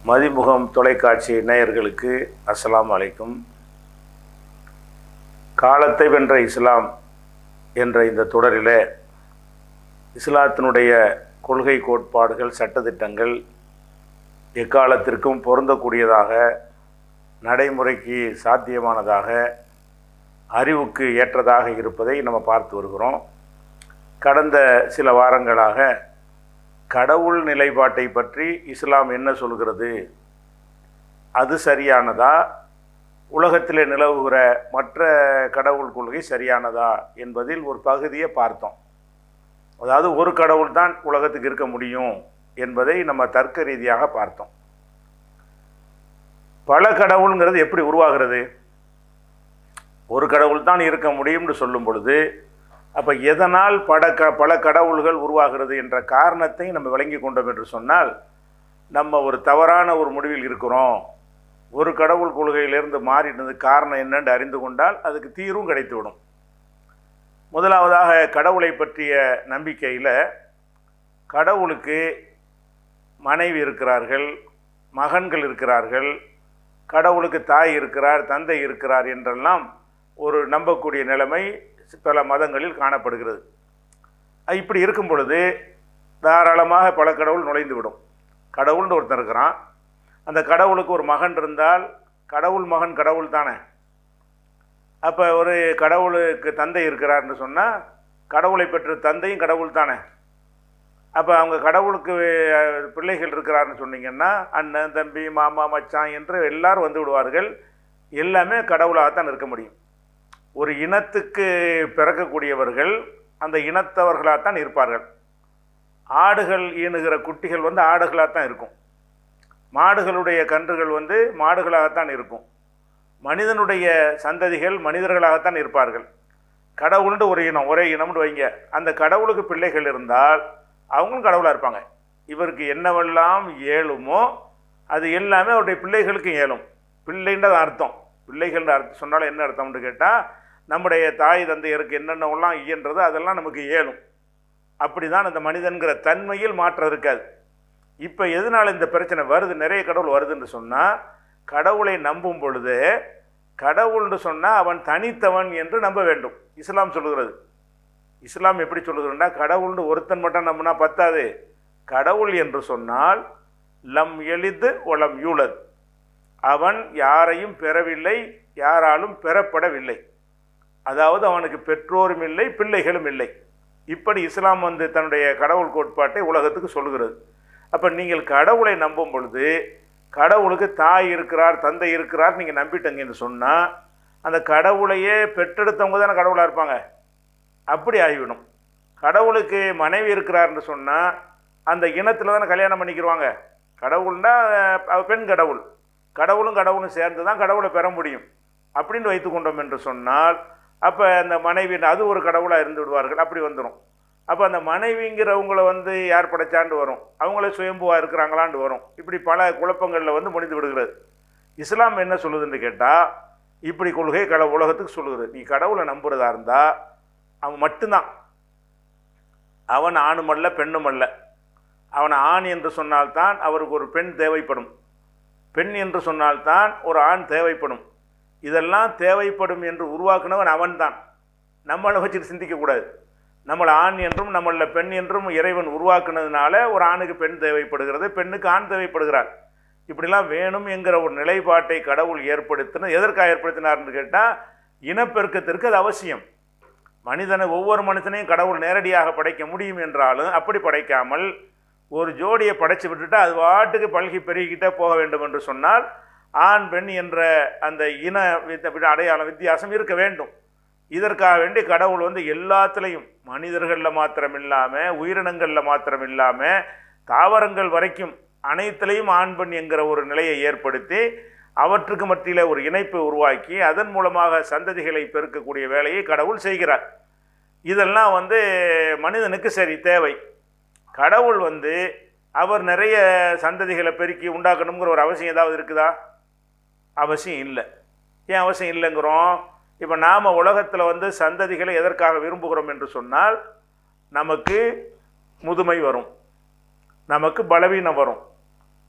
மதிமுகம் தொலைக்காட்சி நேயர்களுக்கு அஸ்ஸலாமு அலைக்கும் காலத்தை வென்ற இஸ்லாம் என்ற இந்த தொடரில் இஸ்லாத்தினுடைய கொள்கை கோட்பாடுகள் சட்டதிட்டங்கள் எக்காலத்திற்கும் பொருந்தக்கூடியதாக நடைமுறைக்கு சாத்தியமானதாக அறிவுக்கு ஏற்றதாக இருப்பதை நம்ம பார்த்து வருகிறோம் கடந்த சில வாரங்களாக கடவுள் நிலைப்பாட்டை பற்றி இஸ்லாம் என்ன சொல்கிறது அது சரியானதா உலகத்தில் நிலவுகிற மற்ற கடவுள் கொள்கை சரியானதா என்பதில் ஒரு பகுதியை பார்த்தோம் அதாவது ஒரு கடவுள் தான் உலகத்துக்கு இருக்க முடியும் என்பதை நம்ம தர்க்க ரீதியாக பார்த்தோம் பல கடவுளுங்கிறது எப்படி உருவாகிறது ஒரு கடவுள் தான் இருக்க முடியும்னு சொல்லும் பொழுது அப்போ எதனால் பட க பல கடவுள்கள் உருவாகிறது என்ற காரணத்தை நம்ம விளங்கி கொண்டோம் என்று சொன்னால் நம்ம ஒரு தவறான ஒரு முடிவில் இருக்கிறோம் ஒரு கடவுள் கொள்கையிலிருந்து மாறினது காரணம் என்னன்னு அறிந்து கொண்டால் அதுக்கு தீர்வும் கிடைத்துவிடும் முதலாவதாக கடவுளை பற்றிய நம்பிக்கையில் கடவுளுக்கு மனைவி இருக்கிறார்கள் மகன்கள் இருக்கிறார்கள் கடவுளுக்கு தாய் இருக்கிறார் தந்தை இருக்கிறார் என்றெல்லாம் ஒரு நம்பக்கூடிய நிலைமை பல மதங்களில் காணப்படுகிறது இப்படி இருக்கும் பொழுது தாராளமாக பல கடவுள் நுழைந்து விடும் கடவுள்னு ஒருத்தன் இருக்கிறான் அந்த கடவுளுக்கு ஒரு மகன் இருந்தால் கடவுள் மகன் கடவுள் தானே அப்போ ஒரு கடவுளுக்கு தந்தை இருக்கிறார்னு சொன்னால் கடவுளை பெற்ற தந்தையும் கடவுள் தானே அப்போ அவங்க கடவுளுக்கு பிள்ளைகள் இருக்கிறாருன்னு சொன்னீங்கன்னா அண்ணன் தம்பி மாமா மச்சான் என்று எல்லாரும் வந்து விடுவார்கள் எல்லாமே கடவுளாகத்தான் இருக்க முடியும் ஒரு இனத்துக்கு பிறக்கக்கூடியவர்கள் அந்த இனத்தவர்களாகத்தான் இருப்பார்கள் ஆடுகள் ஈனுகிற குட்டிகள் வந்து ஆடுகளாகத்தான் இருக்கும் மாடுகளுடைய கன்றுகள் வந்து மாடுகளாகத்தான் இருக்கும் மனிதனுடைய சந்ததிகள் மனிதர்களாகத்தான் இருப்பார்கள் கடவுள்னு ஒரு இனம் ஒரே இனம்னு வைங்க அந்த கடவுளுக்கு பிள்ளைகள் இருந்தால் அவங்களும் கடவுளாக இருப்பாங்க இவருக்கு என்னவெல்லாம் இயலுமோ அது எல்லாமே அவருடைய பிள்ளைகளுக்கும் இயலும் பிள்ளைன்றது அர்த்தம் பிள்ளைகள்ன்ற அர்த்தம் சொன்னாலும் என்ன அர்த்தம்னு கேட்டால் நம்முடைய தாய் தந்தையருக்கு என்னென்னவெல்லாம் இயன்றதோ அதெல்லாம் நமக்கு இயலும் அப்படி தான் அந்த மனிதன்கிற தன்மையில் மாற்றம் இருக்காது இப்போ எதனால் இந்த பிரச்சனை வருது நிறைய கடவுள் வருதுன்னு சொன்னால் கடவுளை நம்பும் பொழுது கடவுள்னு சொன்னால் அவன் தனித்தவன் என்று நம்ப வேண்டும் இஸ்லாம் சொல்லுகிறது இஸ்லாம் எப்படி சொல்லுகிறதுனா கடவுள்னு ஒருத்தன் மட்டும் நம்பினா பத்தாது கடவுள் என்று சொன்னால் லம் எளிது ஒலம் யூழது அவன் யாரையும் பெறவில்லை யாராலும் பெறப்படவில்லை அதாவது அவனுக்கு பெற்றோரும் இல்லை பிள்ளைகளும் இல்லை இப்படி இஸ்லாம் வந்து தன்னுடைய கடவுள் கோட்பாட்டை உலகத்துக்கு சொல்லுகிறது அப்போ நீங்கள் கடவுளை நம்பும் பொழுது கடவுளுக்கு தாய் இருக்கிறார் தந்தை இருக்கிறார் நீங்கள் நம்பிட்டீங்கன்னு சொன்னால் அந்த கடவுளையே பெற்றெடுத்தவங்க தானே கடவுளாக இருப்பாங்க அப்படி ஆகிவிடும் கடவுளுக்கு மனைவி இருக்கிறார்னு சொன்னால் அந்த இனத்தில் தானே கல்யாணம் பண்ணிக்கிடுவாங்க கடவுள்னா பெண் கடவுள் கடவுளும் கடவுளும் சேர்ந்து தான் கடவுளை பெற முடியும் அப்படின்னு வைத்துக்கொண்டோம் என்று சொன்னால் அப்போ அந்த மனைவி அது ஒரு கடவுளாக இருந்து விடுவார்கள் அப்படி வந்துடும் அப்போ அந்த மனைவிங்கிறவங்கள வந்து யார் படைச்சாண்டு வரும் அவங்களே சுயம்புவாக இருக்கிறாங்களாண்டு வரும் இப்படி பல குழப்பங்களில் வந்து முடிந்து விடுகிறது இஸ்லாம் என்ன சொல்லுதுன்னு கேட்டால் இப்படி கொள்கை கட உலகத்துக்கு சொல்லுகிறது நீ கடவுளை நம்புறதா இருந்தால் அவன் மட்டும்தான் அவன் ஆணும் அல்ல பெண்ணும் அல்ல அவன் ஆண் என்று சொன்னால்தான் அவருக்கு ஒரு பெண் தேவைப்படும் பெண் என்று சொன்னால்தான் ஒரு ஆண் தேவைப்படும் இதெல்லாம் தேவைப்படும் என்று உருவாக்குனவன் அவன்தான் நம்மளை வச்சுட்டு சிந்திக்கக்கூடாது நம்மளை ஆண் என்றும் நம்மளில் பெண் என்றும் இறைவன் உருவாக்குனதுனால ஒரு ஆணுக்கு பெண் தேவைப்படுகிறது பெண்ணுக்கு ஆண் தேவைப்படுகிறார் இப்படிலாம் வேணும் என்கிற ஒரு நிலைப்பாட்டை கடவுள் ஏற்படுத்தின எதற்காக ஏற்படுத்தினார்னு கேட்டால் இனப்பெருக்கத்திற்கு அது அவசியம் மனிதனை ஒவ்வொரு மனுஷனையும் கடவுள் நேரடியாக படைக்க முடியும் என்றாலும் அப்படி படைக்காமல் ஒரு ஜோடியை படைச்சு விட்டுட்டு அது வாட்டுக்கு பல்கி பெருகிக்கிட்டே போக வேண்டும் என்று சொன்னால் ஆண் பெண் என்ற அந்த இன அடையாளம் வித்தியாசம் இருக்க வேண்டும் இதற்காக வேண்டி கடவுள் வந்து எல்லாத்துலேயும் மனிதர்களில் மாத்திரம் இல்லாமல் உயிரினங்களில் மாத்திரம் இல்லாமல் தாவரங்கள் வரைக்கும் அனைத்துலேயும் ஆண் பெண் என்கிற ஒரு நிலையை ஏற்படுத்தி அவற்றுக்கு மத்தியில் ஒரு இணைப்பை உருவாக்கி அதன் மூலமாக சந்ததிகளை பெருக்கக்கூடிய வேலையை கடவுள் செய்கிறார் இதெல்லாம் வந்து மனிதனுக்கு சரி தேவை கடவுள் வந்து அவர் நிறைய சந்ததிகளை பெருக்கி உண்டாக்கணுங்கிற ஒரு அவசியம் ஏதாவது இருக்குதா அவசியம் இல்லை ஏன் அவசியம் இல்லைங்கிறோம் இப்போ நாம் உலகத்தில் வந்து சந்ததிகளை எதற்காக விரும்புகிறோம் என்று சொன்னால் நமக்கு முதுமை வரும் நமக்கு பலவீனம் வரும்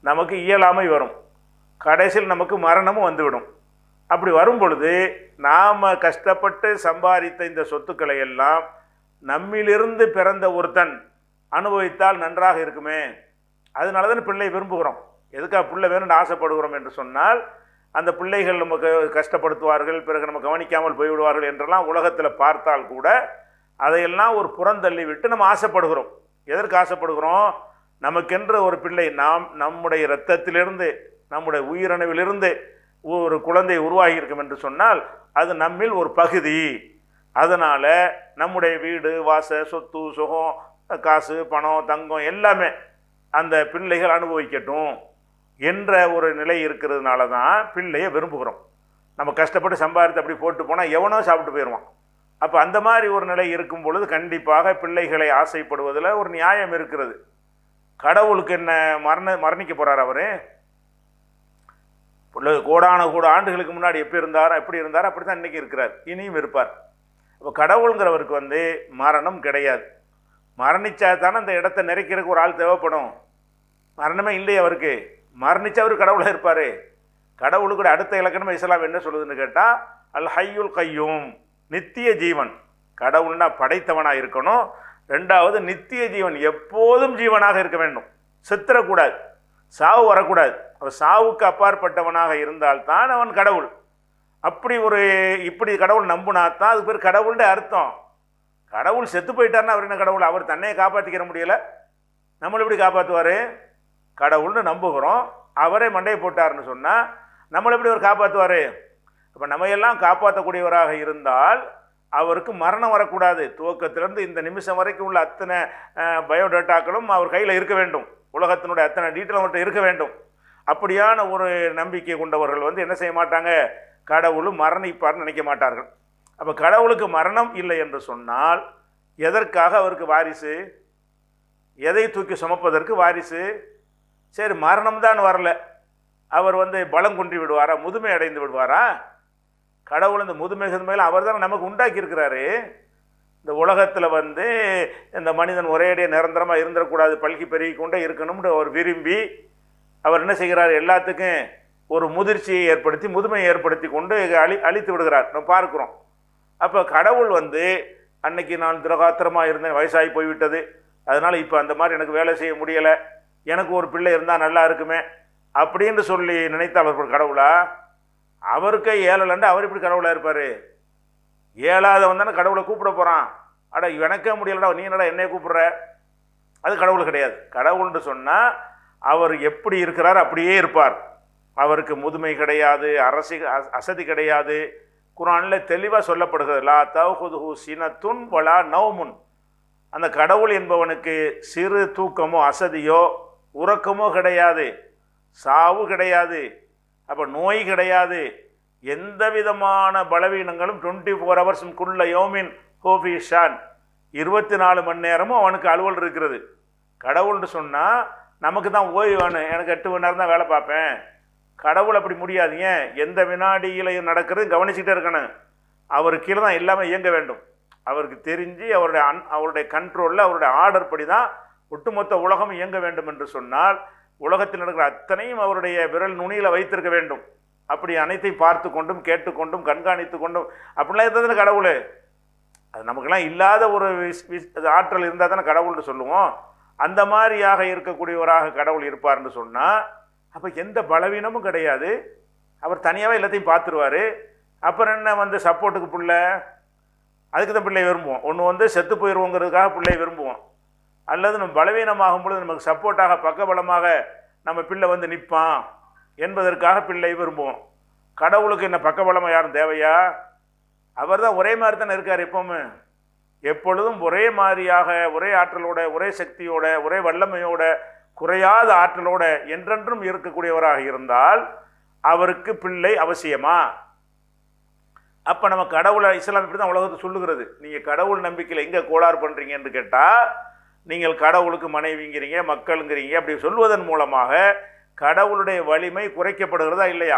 நமக்கு இயலாமை வரும் கடைசியில் நமக்கு மரணமும் வந்துவிடும் அப்படி வரும் பொழுது நாம் கஷ்டப்பட்டு சம்பாதித்த இந்த சொத்துக்களை எல்லாம் நம்மிலிருந்து பிறந்த ஒருத்தன் அனுபவித்தால் நன்றாக இருக்குமே அதனால தான் பிள்ளை விரும்புகிறோம் எதுக்காக பிள்ளை வேணும்னு ஆசைப்படுகிறோம் என்று சொன்னால் அந்த பிள்ளைகள் நமக்கு கஷ்டப்படுத்துவார்கள் பிறகு நம்ம கவனிக்காமல் போய்விடுவார்கள் என்றெல்லாம் உலகத்தில் பார்த்தால் கூட அதையெல்லாம் ஒரு புறந்தள்ளி விட்டு நம்ம ஆசைப்படுகிறோம் எதற்கு ஆசைப்படுகிறோம் நமக்கென்று ஒரு பிள்ளை நாம் நம்முடைய இரத்தத்திலிருந்து நம்முடைய உயிரணுவிலிருந்து ஒரு குழந்தை உருவாகி இருக்கும் என்று சொன்னால் அது நம்மில் ஒரு பகுதி அதனால் நம்முடைய வீடு வாச சொத்து சுகம் காசு பணம் தங்கம் எல்லாமே அந்த பிள்ளைகள் அனுபவிக்கட்டும் என்ற ஒரு நிலை இருக்கிறதுனால தான் பிள்ளையை விரும்புகிறோம் நம்ம கஷ்டப்பட்டு சம்பாதித்து அப்படி போட்டு போனால் எவனோ சாப்பிட்டு போயிடுவான் அப்போ அந்த மாதிரி ஒரு நிலை இருக்கும் பொழுது கண்டிப்பாக பிள்ளைகளை ஆசைப்படுவதில் ஒரு நியாயம் இருக்கிறது கடவுளுக்கு என்ன மரண மரணிக்க போகிறார் அவர் பிள்ளை கோடான கூட ஆண்டுகளுக்கு முன்னாடி எப்படி இருந்தாரோ எப்படி இருந்தாரோ அப்படி தான் இன்றைக்கி இருக்கிறார் இனியும் இருப்பார் இப்போ கடவுளுங்கிறவருக்கு வந்து மரணம் கிடையாது மரணிச்சா தானே அந்த இடத்த நிறைக்கிறதுக்கு ஒரு ஆள் தேவைப்படும் மரணமே இல்லையே அவருக்கு மரணிச்சா அவர் கடவுளாக இருப்பார் கடவுளுக்கு அடுத்த இலக்கணம் இஸ்லாம் என்ன சொல்லுதுன்னு கேட்டால் அல் ஹையுல் கையும் நித்திய ஜீவன் கடவுள்னா படைத்தவனாக இருக்கணும் ரெண்டாவது நித்திய ஜீவன் எப்போதும் ஜீவனாக இருக்க வேண்டும் செத்துறக்கூடாது சாவு வரக்கூடாது அவன் சாவுக்கு அப்பாற்பட்டவனாக இருந்தால்தான் அவன் கடவுள் அப்படி ஒரு இப்படி கடவுள் நம்புனாத்தான் அதுக்கு பேர் கடவுள்னு அர்த்தம் கடவுள் செத்து போயிட்டார்னா அவர் என்ன கடவுள் அவர் தன்னையே காப்பாற்றிக்கிற முடியல நம்மளை எப்படி காப்பாற்றுவார் கடவுள்னு நம்புகிறோம் அவரே மண்டையை போட்டார்னு சொன்னால் நம்மளை எப்படி அவர் காப்பாற்றுவார் அப்போ நம்ம எல்லாம் காப்பாற்றக்கூடியவராக இருந்தால் அவருக்கு மரணம் வரக்கூடாது துவக்கத்திலிருந்து இந்த நிமிஷம் வரைக்கும் உள்ள அத்தனை பயோடேட்டாக்களும் அவர் கையில் இருக்க வேண்டும் உலகத்தினுடைய அத்தனை டீட்டெயில் அவர்கிட்ட இருக்க வேண்டும் அப்படியான ஒரு நம்பிக்கை கொண்டவர்கள் வந்து என்ன செய்ய மாட்டாங்க கடவுளும் மரணிப்பார்னு நினைக்க மாட்டார்கள் அப்போ கடவுளுக்கு மரணம் இல்லை என்று சொன்னால் எதற்காக அவருக்கு வாரிசு எதை தூக்கி சுமப்பதற்கு வாரிசு சரி மரணம் தான் வரல அவர் வந்து பலம் குன்றி விடுவாரா முதுமை அடைந்து விடுவாரா கடவுள் இந்த முதுமை மேலே அவர் தான் நமக்கு உண்டாக்கி இருக்கிறாரு இந்த உலகத்தில் வந்து இந்த மனிதன் ஒரேடியாக நிரந்தரமாக இருந்துடக்கூடாது பல்கி பெருகி கொண்டே இருக்கணும்னு அவர் விரும்பி அவர் என்ன செய்கிறார் எல்லாத்துக்கும் ஒரு முதிர்ச்சியை ஏற்படுத்தி முதுமையை ஏற்படுத்தி கொண்டு அழி அழித்து விடுகிறார் நம்ம பார்க்குறோம் அப்போ கடவுள் வந்து அன்னைக்கு நான் திரகாத்திரமாக இருந்தேன் வயசாகி போய்விட்டது அதனால் இப்போ அந்த மாதிரி எனக்கு வேலை செய்ய முடியலை எனக்கு ஒரு பிள்ளை இருந்தால் நல்லா இருக்குமே அப்படின்னு சொல்லி நினைத்தால் அவர் கடவுளா அவருக்கே ஏழலண்டு அவர் இப்படி கடவுளாக இருப்பார் ஏழாதவன் தானே கடவுளை கூப்பிட போகிறான் அட எனக்கே முடியலடா நீ என்னடா என்னைய கூப்பிடுற அது கடவுள் கிடையாது கடவுள்னு சொன்னால் அவர் எப்படி இருக்கிறார் அப்படியே இருப்பார் அவருக்கு முதுமை கிடையாது அரசி அசதி கிடையாது குரானில் தெளிவாக சொல்லப்படுகிறது லா தவுஹுது சினத்துன் வலா நவுமுன் அந்த கடவுள் என்பவனுக்கு சிறு தூக்கமோ அசதியோ உறக்கமோ கிடையாது சாவு கிடையாது அப்போ நோய் கிடையாது எந்த விதமான பலவீனங்களும் டுவெண்ட்டி ஃபோர் ஹவர்ஸும் குள்ள யோமின் ஹோஃபி ஷான் இருபத்தி நாலு மணி நேரமும் அவனுக்கு அலுவல் இருக்கிறது கடவுள்னு சொன்னால் நமக்கு தான் ஓய்வு வேணும் எனக்கு எட்டு மணி நேரம் தான் வேலை பார்ப்பேன் கடவுள் அப்படி முடியாது ஏன் எந்த வினாடியிலையும் நடக்கிறது கவனிச்சுக்கிட்டே இருக்கணும் அவர் கீழே தான் எல்லாமே இயங்க வேண்டும் அவருக்கு தெரிஞ்சு அவருடைய அன் அவருடைய கண்ட்ரோலில் அவருடைய ஆர்டர் படி தான் ஒட்டுமொத்த உலகம் இயங்க வேண்டும் என்று சொன்னால் உலகத்தில் நடக்கிற அத்தனையும் அவருடைய விரல் நுனியில் வைத்திருக்க வேண்டும் அப்படி அனைத்தையும் பார்த்து கொண்டும் கேட்டுக்கொண்டும் கண்காணித்து கொண்டும் அப்படிலாம் இருந்ததுன்னு கடவுள் அது நமக்கெல்லாம் இல்லாத ஒரு ஆற்றல் இருந்தால் தானே கடவுள்னு சொல்லுவோம் அந்த மாதிரியாக இருக்கக்கூடியவராக கடவுள் இருப்பார்னு சொன்னால் அப்போ எந்த பலவீனமும் கிடையாது அவர் தனியாகவே எல்லாத்தையும் பார்த்துருவார் அப்புறம் என்ன வந்து சப்போர்ட்டுக்கு பிள்ளை அதுக்கு தான் பிள்ளை விரும்புவோம் ஒன்று வந்து செத்து போயிடுவோங்கிறதுக்காக பிள்ளை விரும்புவோம் அல்லது நம்ம பலவீனமாகும் பொழுது நமக்கு சப்போர்ட்டாக பக்கபலமாக நம்ம பிள்ளை வந்து நிற்பான் என்பதற்காக பிள்ளை விரும்புவோம் கடவுளுக்கு என்ன பக்கபலமாக யாரும் தேவையா அவர் தான் ஒரே மாதிரி தானே இருக்கார் எப்போவுமே எப்பொழுதும் ஒரே மாதிரியாக ஒரே ஆற்றலோட ஒரே சக்தியோட ஒரே வல்லமையோட குறையாத ஆற்றலோட என்றென்றும் இருக்கக்கூடியவராக இருந்தால் அவருக்கு பிள்ளை அவசியமா அப்போ நம்ம கடவுளை இஸ்லாம் இப்படி தான் உலகத்தை சொல்லுகிறது நீங்கள் கடவுள் நம்பிக்கையில் எங்கே கோளாறு பண்ணுறீங்கன்னு கேட்டால் நீங்கள் கடவுளுக்கு மனைவிங்கிறீங்க மக்களுங்கிறீங்க அப்படி சொல்வதன் மூலமாக கடவுளுடைய வலிமை குறைக்கப்படுகிறதா இல்லையா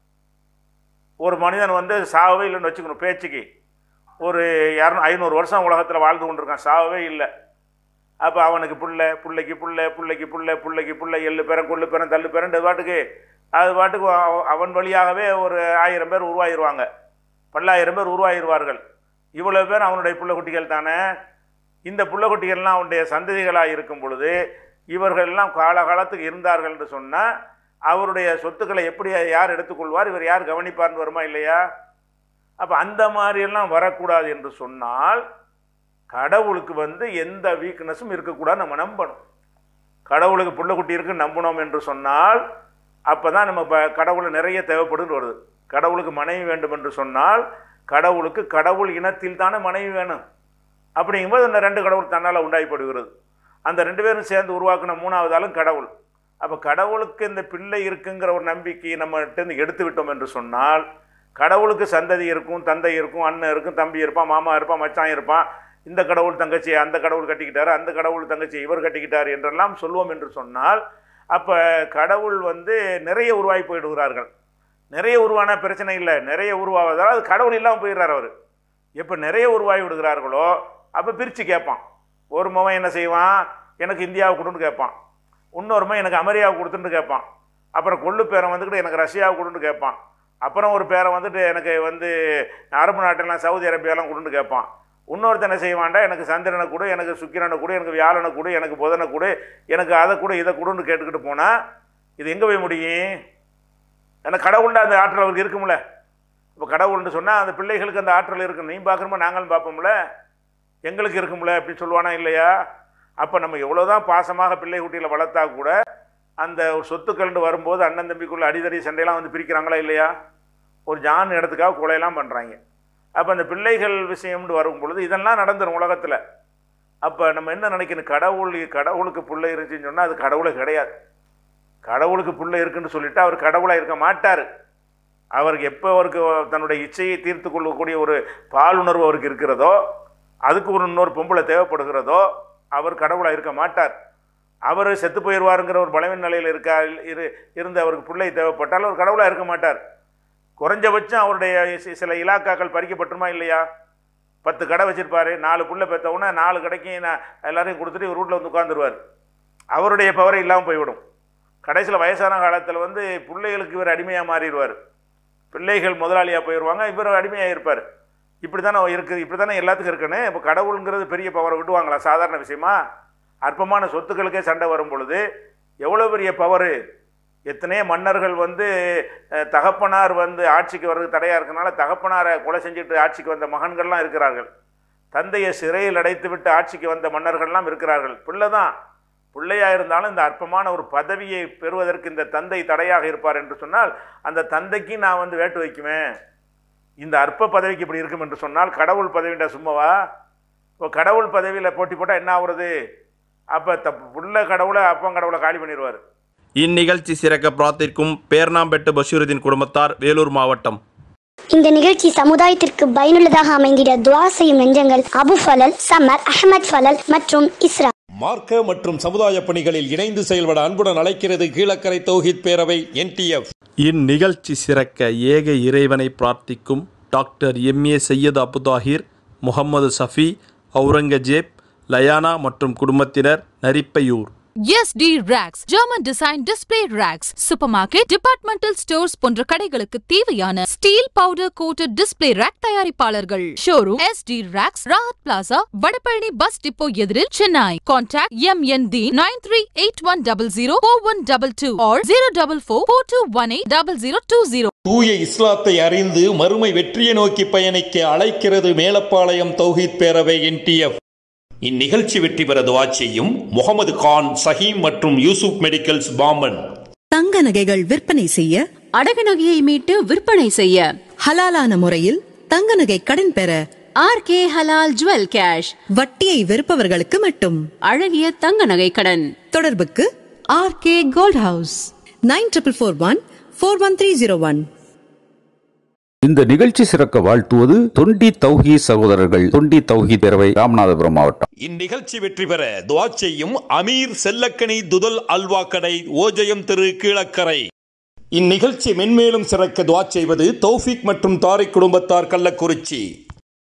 ஒரு மனிதன் வந்து சாகவே இல்லைன்னு வச்சுக்கணும் பேச்சுக்கு ஒரு இரநூ ஐநூறு வருஷம் உலகத்தில் வாழ்ந்து கொண்டிருக்கான் சாகவே இல்லை அப்போ அவனுக்கு புள்ள பிள்ளைக்கு புள்ள பிள்ளைக்கு புள்ள பிள்ளைக்கு புள்ள எள்ளு பேரன் கொள்ளு பேரன் தள்ளு பேரன் இது பாட்டுக்கு அது பாட்டுக்கு அவ- அவன் வழியாகவே ஒரு ஆயிரம் பேர் உருவாகிடுவாங்க பல்லாயிரம் பேர் உருவாகிடுவார்கள் இவ்வளோ பேர் அவனுடைய புள்ள குட்டிகள் தானே இந்த புள்ள குட்டிகள்லாம் அவனுடைய சந்ததிகளாக இருக்கும் பொழுது இவர்கள் எல்லாம் காலகாலத்துக்கு இருந்தார்கள் என்று சொன்னால் அவருடைய சொத்துக்களை எப்படி யார் எடுத்துக்கொள்வார் இவர் யார் கவனிப்பார்னு வருமா இல்லையா அப்போ அந்த மாதிரியெல்லாம் வரக்கூடாது என்று சொன்னால் கடவுளுக்கு வந்து எந்த வீக்னஸும் இருக்கக்கூடாது நம்ம நம்பணும் கடவுளுக்கு புள்ள குட்டி இருக்கு நம்பணும் என்று சொன்னால் அப்போ தான் நம்ம இப்போ கடவுளை நிறைய தேவைப்படுன்னு வருது கடவுளுக்கு மனைவி வேண்டும் என்று சொன்னால் கடவுளுக்கு கடவுள் இனத்தில் தானே மனைவி வேணும் அப்படிங்கும்போது இந்த ரெண்டு கடவுள் தன்னால் உண்டாய்ப்படுகிறது அந்த ரெண்டு பேரும் சேர்ந்து உருவாக்கின மூணாவது ஆளும் கடவுள் அப்போ கடவுளுக்கு இந்த பிள்ளை இருக்குங்கிற ஒரு நம்பிக்கையை நம்மகிட்ட எடுத்து விட்டோம் என்று சொன்னால் கடவுளுக்கு சந்ததி இருக்கும் தந்தை இருக்கும் அண்ணன் இருக்கும் தம்பி இருப்பான் மாமா இருப்பான் மச்சான் இருப்பான் இந்த கடவுள் தங்கச்சி அந்த கடவுள் கட்டிக்கிட்டாரு அந்த கடவுள் தங்கச்சி இவர் கட்டிக்கிட்டார் என்றெல்லாம் சொல்லுவோம் என்று சொன்னால் அப்போ கடவுள் வந்து நிறைய உருவாகி போயிடுகிறார்கள் நிறைய உருவான பிரச்சனை இல்லை நிறைய உருவாவதால் அது கடவுள் இல்லாமல் போயிடுறார் அவர் எப்போ நிறைய உருவாகி விடுகிறார்களோ அப்போ பிரித்து கேட்பான் ஒரு மவன் என்ன செய்வான் எனக்கு இந்தியாவை கொடுன்னு கேட்பான் இன்னொருமன் எனக்கு அமெரிக்காவை கொடுத்துட்டு கேட்பான் அப்புறம் கொள்ளு பேரன் வந்துக்கிட்டு எனக்கு ரஷ்யாவை கொடுன்னு கேட்பான் அப்புறம் ஒரு பேரை வந்துட்டு எனக்கு வந்து அரபு நாட்டெல்லாம் சவுதி அரேபியாலாம் கொடுன்னு கேட்பான் இன்னொருத்தன் என்ன செய்வான்டா எனக்கு சந்திரனை கொடு எனக்கு சுக்கிரனை கொடு எனக்கு வியாழனை கொடு எனக்கு புதனை கொடு எனக்கு அதை கொடு இதை கொடுன்னு கேட்டுக்கிட்டு போனால் இது எங்கே போய் முடியும் ஏன்னா கடவுள்ட அந்த ஆற்றல் அவருக்கு இருக்கும்ல இப்போ கடவுள்னு சொன்னால் அந்த பிள்ளைகளுக்கு அந்த ஆற்றல் இருக்கு நீ பார்க்குறோமோ நாங்களும் பார்ப்போம்ல எங்களுக்கு இருக்கும்ல அப்படின்னு சொல்லுவானா இல்லையா அப்போ நம்ம எவ்வளோதான் பாசமாக பிள்ளை குட்டியில் வளர்த்தா கூட அந்த ஒரு சொத்துக்கள்னு வரும்போது அண்ணன் தம்பிக்குள்ள அடிதடி சண்டையெல்லாம் வந்து பிரிக்கிறாங்களா இல்லையா ஒரு ஜான் இடத்துக்காக கொலையெல்லாம் பண்ணுறாங்க அப்போ அந்த பிள்ளைகள் விஷயம்னு வரும் பொழுது இதெல்லாம் நடந்துடும் உலகத்தில் அப்போ நம்ம என்ன நினைக்கணும் கடவுள் கடவுளுக்கு பிள்ளை இருந்துச்சுன்னு சொன்னால் அது கடவுளே கிடையாது கடவுளுக்கு பிள்ளை இருக்குன்னு சொல்லிட்டு அவர் கடவுளாக இருக்க மாட்டார் அவருக்கு எப்போ அவருக்கு தன்னுடைய இச்சையை தீர்த்து கொள்ளக்கூடிய ஒரு பாலுணர்வு அவருக்கு இருக்கிறதோ அதுக்கு ஒரு இன்னொரு பொம்பளை தேவைப்படுகிறதோ அவர் கடவுளாக இருக்க மாட்டார் அவர் செத்து போயிடுவாருங்கிற ஒரு பலவீன நிலையில் இருக்கா இரு இருந்து அவருக்கு பிள்ளை தேவைப்பட்டால் அவர் கடவுளாக இருக்க மாட்டார் குறைஞ்சபட்சம் அவருடைய சி- சில இலாக்காக்கள் பறிக்கப்பட்டுமா இல்லையா பத்து கடை வச்சிருப்பாரு நாலு புள்ள பெற்றவுடனே நாலு கடைக்கு நான் எல்லாரையும் கொடுத்துட்டு இவர் வீட்டில் வந்து உட்காந்துருவார் அவருடைய பவரே இல்லாமல் போய்விடும் கடைசியில் வயசான காலத்தில் வந்து பிள்ளைகளுக்கு இவர் அடிமையாக மாறிடுவார் பிள்ளைகள் முதலாளியாக போயிடுவாங்க இவர் அடிமையாக இருப்பார் இப்படி தானே இருக்குது இப்படி தானே எல்லாத்துக்கும் இருக்குன்னு இப்போ கடவுளுங்கிறது பெரிய பவரை விடுவாங்களா சாதாரண விஷயமா அற்பமான சொத்துக்களுக்கே சண்டை வரும் பொழுது எவ்வளோ பெரிய பவரு எத்தனையோ மன்னர்கள் வந்து அஹ், தகப்பனார் வந்து ஆட்சிக்கு வர்றது தடையாக இருக்கனால தகப்பனாரை கொலை செஞ்சுட்டு ஆட்சிக்கு வந்த மகன்கள்லாம் இருக்கிறார்கள் தந்தையை சிறையில் அடைத்து விட்டு ஆட்சிக்கு வந்த மன்னர்கள்லாம் இருக்கிறார்கள் பிள்ளை தான் பிள்ளையாக இருந்தாலும் இந்த அற்பமான ஒரு பதவியை பெறுவதற்கு இந்த தந்தை தடையாக இருப்பார் என்று சொன்னால் அந்த தந்தைக்கு நான் வந்து வேட்டு வைக்குவேன் இந்த அற்ப பதவிக்கு இப்படி இருக்கும் என்று சொன்னால் கடவுள் பதவின்ற சும்மாவா இப்போ கடவுள் பதவியில் போட்டி போட்டால் என்ன ஆகுறது அப்போ த புள்ள கடவுளை அப்பன் கடவுளை காலி பண்ணிடுவார் இந்நிகழ்ச்சி சிறக்க பிரார்த்திக்கும் பேர்ணாம்பெட்டு பஷீருதீன் குடும்பத்தார் வேலூர் மாவட்டம் இந்த நிகழ்ச்சி சமுதாயத்திற்கு பயனுள்ளதாக அமைந்திட துவா செய்யும் நெஞ்சங்கள் அபு ஃபலல் சமர் அஹமத் ஃபலல் மற்றும் இஸ்ரா மார்க்க மற்றும் சமுதாய பணிகளில் இணைந்து செயல்பட அன்புடன் அழைக்கிறது கீழக்கரை தௌஹித் பேரவை என்டிஎஃப் இந்நிகழ்ச்சி சிறக்க ஏக இறைவனை பிரார்த்திக்கும் டாக்டர் எம்ஏ சையத் அபுதாஹிர் முகமது சஃபி அவுரங்கஜேப் லயானா மற்றும் குடும்பத்தினர் Narippaiyur SD Racks, German Design Display Racks, Supermarket, Departmental Stores போன்ற கடைகளுக்கு தேவையான steel powder coated display rack தயாரிப்பாளர்கள் showroom SD Racks, Rahat plaza Vadapalani bus depot எதிரில் Chennai contact M N T nine three eight one double zero four one double two or zero double four four two one eight double zero two zero தூய இஸ்லாத்தை அறிந்து மறுமை வெற்றியை நோக்கி பயணிக்க அழைக்கிறது மேலப்பாளையம் தௌஹீத் பேரவை என்டிஎஃப் இந்நிகழ்ச்சி வெற்றி பெற துவா செய்யும் முகமது கான் சஹீம் மற்றும் யூசுப் மெடிக்கல்ஸ் பாம்பன் தங்க நகைகள் விற்பனை செய்ய அடகு நகையை மீட்டு விற்பனை செய்ய ஹலாலான முறையில் தங்க நகை கடன் பெற R K halal jewel cash வட்டியை வெறுப்பவர்களுக்கு மட்டும் அழகிய தங்க நகை கடன் தொடர்புக்கு R K gold house nine triple four one four one three zero one இந்த நிகழ்ச்சி சிறக்க வாழ்த்துவது தொண்டி தௌஹி சகோதரர்கள் தொண்டி தௌஹி பேரவை ராமநாதபுரம் மாவட்டம் இந்நிகழ்ச்சி வெற்றி பெற துவா செய்யும் அமீர் செல்லக்கனி துதல் அல்வா கடை ஓஜயம் திரு கீழக்கரை இந்நிகழ்ச்சி மென்மேலும் சிறக்க துவா செய்வது தௌஃபிக் மற்றும் தாரிக் குடும்பத்தார் கள்ளக்குறிச்சி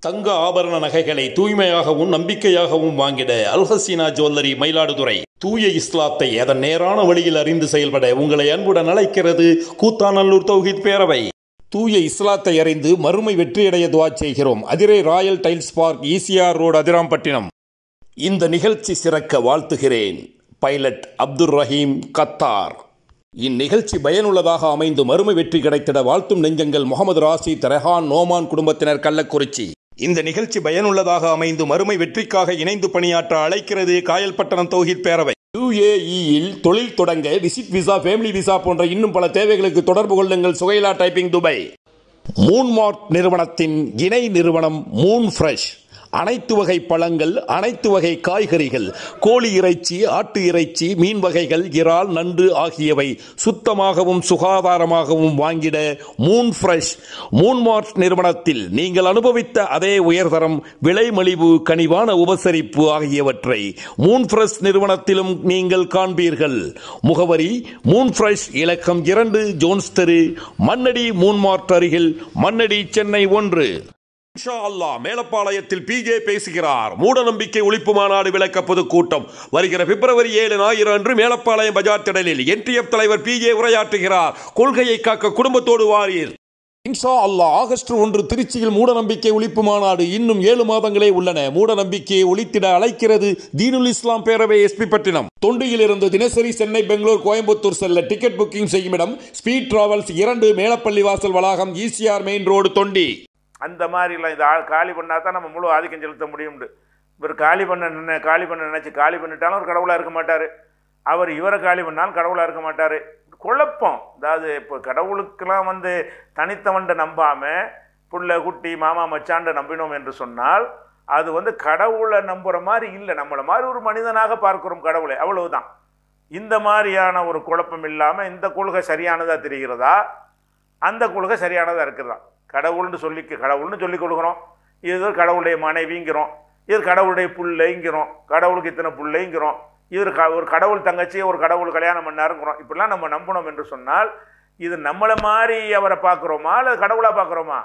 தங்க ஆபரண நகைகளை தூய்மையாகவும் நம்பிக்கையாகவும் வாங்கிட அல்ஹசீனா ஜுவல்லரி மயிலாடுதுறை தூய இஸ்லாத்தை அதன் நேரான வழியில் அறிந்து செயல்பட உங்களை அன்புடன் அழைக்கிறது கூத்தாநல்லூர் தௌஹித் பேரவை தூய இஸ்லாத்தை அறிந்து மறுமை வெற்றியடைய துவா செய்கிறோம் Adirai royal tiles park ECR road Adirampattinam இந்த நிகழ்ச்சி சிறக்க வாழ்த்துகிறேன் பைலட் அப்துல் ரஹீம் கத்தார் இந்நிகழ்ச்சி பயனுள்ளதாக அமைந்து மறுமை வெற்றி கிடைத்திட வாழ்த்தும் நெஞ்சங்கள் முகமது ராசித் ரெஹான் நோமான் குடும்பத்தினர் கள்ளக்குறிச்சி இந்த நிகழ்ச்சி பயனுள்ளதாக அமைந்து மறுமை வெற்றிக்காக இணைந்து பணியாற்ற அழைக்கிறது காயல்பட்டணம் தௌஹித் பேரவை யுஏஇயில் தொழில் தொடங்க விசிட் விசா ஃபேமிலி விசா போன்ற இன்னும் பல தேவைகளுக்கு தொடர்பு கொள்ளுங்கள் சுகைலா டைப்பிங் துபை மூன்மார்க் நிறுவனத்தின் இணை நிறுவனம் மூன் ஃப்ரெஷ் அனைத்து வகை பழங்கள் அனைத்து வகை காய்கறிகள் கோழி இறைச்சி ஆட்டு இறைச்சி மீன் வகைகள் இறால் நண்டு ஆகியவை சுத்தமாகவும் சுகாதாரமாகவும் வாங்கிட மூன் ஃப்ரெஷ் மூன்மார்ட் நிறுவனத்தில் நீங்கள் அனுபவித்த அதே உயர்தரம் விலை மலிவு கனிவான உபசரிப்பு ஆகியவற்றை மூன் ஃப்ரெஷ் நிறுவனத்திலும் நீங்கள் காண்பீர்கள் முகவரி மூன் ஃப்ரெஷ் இலக்கம் இரண்டு ஜோன்ஸ் தெரு மன்னடி மூன்மார்ட் அருகில் மன்னடி சென்னை ஒன்று இன்ஷா அல்லாஹ் மேலப்பாளையத்தில் பிஜே பேசுகிறார் மூடநம்பிக்கை ஒழிப்பு மாநாடு விளக்க பொதுக்கூட்டம் வருகிற பிப்ரவரி ஏழு ஞாயிறு அன்று மேலப்பாளையம் பஜார் திடலில் என்டிஎஃப் தலைவர் பிஜே உரையாற்றுகிறார் கொள்கையை காக்க குடும்பத்தோடு வாரீர் இன்ஷா அல்லாஹ் ஆகஸ்ட் ஒன்று திருச்சியில் மூடநம்பிக்கை ஒழிப்பு மாநாடு இன்னும் ஏழு மாதங்களே உள்ளன மூடநம்பிக்கையை ஒழித்திட அழைக்கிறது தீனுல் இஸ்லாம் பேரவை எஸ்பி பட்டினம் தொண்டியில் இருந்து தினசரி சென்னை பெங்களூர் கோயம்புத்தூர் செல்ல டிக்கெட் புக்கிங் செய்யும் இடம் ஸ்பீட் டிராவல்ஸ் இரண்டு மேலப்பள்ளி வாசல் வளாகம் ஈசிஆர் மெயின் ரோடு தொண்டி அந்த மாதிரிலாம் இந்த ஆள் காலி பண்ணால் தான் நம்ம முழு ஆதிக்கம் செலுத்த முடியும்னு இவர் காலி பண்ண நினை காலி பண்ண நினச்சி காலி பண்ணிட்டாலும் ஒரு கடவுளாக இருக்க மாட்டார் அவர் இவரை காலி பண்ணாலும் கடவுளாக இருக்க மாட்டார் குழப்பம் அதாவது இப்போ கடவுளுக்கெல்லாம் வந்து தனித்தவன்ட்டு நம்பாமல் புள்ள குட்டி மாமா மச்சான்ட்டு நம்பினோம் என்று சொன்னால் அது வந்து கடவுளை நம்புகிற மாதிரி இல்லை நம்மளை மாதிரி ஒரு மனிதனாக பார்க்கிறோம் கடவுளை அவ்வளவுதான் இந்த மாதிரியான ஒரு குழப்பம் இல்லாமல் இந்த கொள்கை சரியானதாக தெரிகிறதா அந்த கொள்கை சரியானதாக இருக்குதா கடவுள்னு சொல்லி கடவுள்னு சொல்லி கொடுக்குறோம் இது கடவுளுடைய மனைவிங்கிறோம் இது கடவுளுடைய புள்ளைங்கிறோம் கடவுளுக்கு இத்தனை புள்ளைங்கிறோம் இது க ஒரு கடவுள் தங்கச்சியை ஒரு கடவுள் கல்யாணம் பண்ணாருங்கிறோம் இப்படிலாம் நம்ம நம்பணும் என்று சொன்னால் இது நம்மளை மாதிரி அவரை பார்க்குறோமா அல்லது கடவுளாக பார்க்குறோமா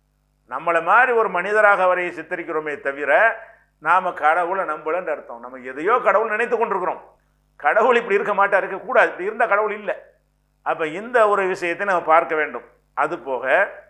நம்மளை மாதிரி ஒரு மனிதராக அவரை சித்தரிக்கிறோமே தவிர நாம் கடவுளை நம்பலன்னு அர்த்தம் நம்ம எதையோ கடவுள் நினைத்து கொண்டிருக்கிறோம் கடவுள் இப்படி இருக்க மாட்டா இருக்கக்கூடாது இப்படி இருந்தால் கடவுள் இல்லை அப்போ இந்த ஒரு விஷயத்தை நம்ம பார்க்க வேண்டும் அது போக